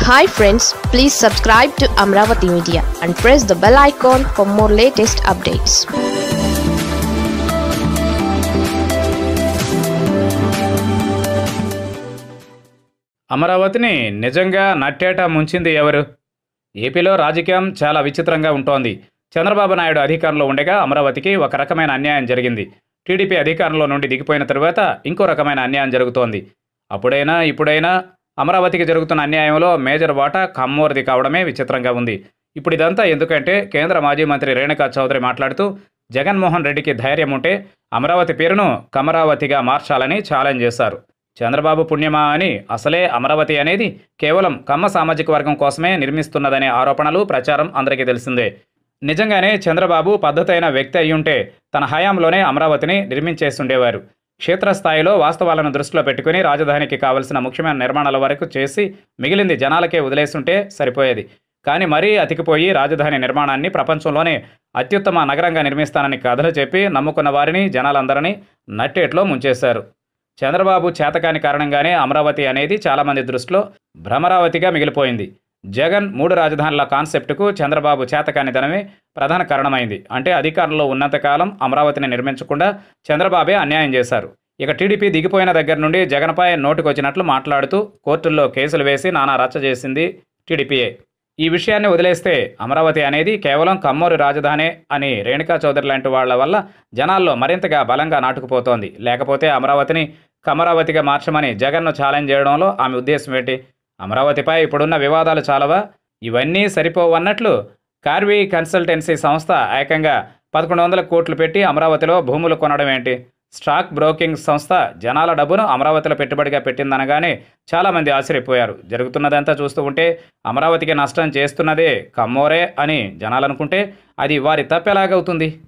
hi friends please subscribe to Amaravati media and press the bell icon for more latest updates అమరావతిని నిజంగా నట్టేట ముంచింది ఎవరు ఏపీలో రాజకీయం చాలా విచిత్రంగా ఉంటోంది చంద్రబాబు నాయుడు అధికారంలో ఉండగా అమరావతికి ఒక రకమైన అన్యాయం జరిగింది టీడీపీ అధికారంలో నుండి దిగిపోయిన తరువాత ఇంకో రకమైన అన్యాయం జరుగుతోంది అప్పుడైనా ఇప్పుడైనా అమరావతికి జరుగుతున్న అన్యాయంలో మేజర్ వాటా కమ్మోరిది కావడమే విచిత్రంగా ఉంది ఇప్పుడు ఇదంతా ఎందుకంటే కేంద్ర మాజీ మంత్రి రేణుకా చౌదరి మాట్లాడుతూ జగన్మోహన్ రెడ్డికి ధైర్యం ఉంటే అమరావతి పేరును కమరావతిగా మార్చాలని ఛాలెంజ్ చేశారు చంద్రబాబు పుణ్యమా అని అసలే అమరావతి అనేది కేవలం కమ్మ సామాజిక వర్గం కోసమే నిర్మిస్తున్నదనే ఆరోపణలు ప్రచారం అందరికీ తెలిసిందే నిజంగానే చంద్రబాబు పద్ధతైన వ్యక్తి అయ్యుంటే తన హయాంలోనే అమరావతిని నిర్మించేస్తుండేవారు క్షేత్రస్థాయిలో వాస్తవాలను దృష్టిలో పెట్టుకుని రాజధానికి కావలసిన ముఖ్యమైన నిర్మాణాల వరకు చేసి మిగిలింది జనాలకే వదిలేస్తుంటే సరిపోయేది కానీ మరీ అతికిపోయి రాజధాని నిర్మాణాన్ని ప్రపంచంలోనే అత్యుత్తమ నగరంగా నిర్మిస్తానని కథలు చెప్పి నమ్ముకున్న వారిని జనాలందరినీ నట్టేట్లో ముంచేశారు చంద్రబాబు చేతకాని కారణంగానే అమరావతి అనేది చాలామంది దృష్టిలో భ్రమరావతిగా మిగిలిపోయింది జగన్ మూడు రాజధానుల కాన్సెప్టుకు చంద్రబాబు చేతకానితనమే ప్రధాన కారణమైంది అంటే అధికారంలో ఉన్నంతకాలం అమరావతిని నిర్మించకుండా చంద్రబాబే అన్యాయం చేశారు ఇక టీడీపీ దిగిపోయిన దగ్గర నుండి జగన్పై నోటుకొచ్చినట్లు మాట్లాడుతూ కోర్టుల్లో కేసులు వేసి నానా రచ్చ చేసింది టీడీపీయే ఈ విషయాన్ని వదిలేస్తే అమరావతి అనేది కేవలం కమ్మూరు రాజధానే అని రేణుకా చౌదరి లాంటి వాళ్ల వల్ల జనాల్లో మరింతగా బలంగా నాటుకుపోతోంది లేకపోతే అమరావతిని కమరావతిగా మార్చమని జగన్ను ఛాలెంజ్ చేయడంలో ఆమె ఉద్దేశం ఏంటి అమరావతిపై ఇప్పుడున్న వివాదాలు చాలవా ఇవన్నీ సరిపోవన్నట్లు కార్వీ కన్సల్టెన్సీ సంస్థ ఏకంగా పదకొండు వందల కోట్లు పెట్టి అమరావతిలో భూములు కొనడం ఏంటి స్టాక్ బ్రోకింగ్ సంస్థ జనాల డబ్బును అమరావతిలో పెట్టుబడిగా పెట్టిందనగానే చాలామంది ఆశ్చర్యపోయారు జరుగుతున్నదంతా చూస్తూ ఉంటే అమరావతికి నష్టం చేస్తున్నదే కమ్మోరే అని జనాలనుకుంటే అది వారి తప్పెలాగవుతుంది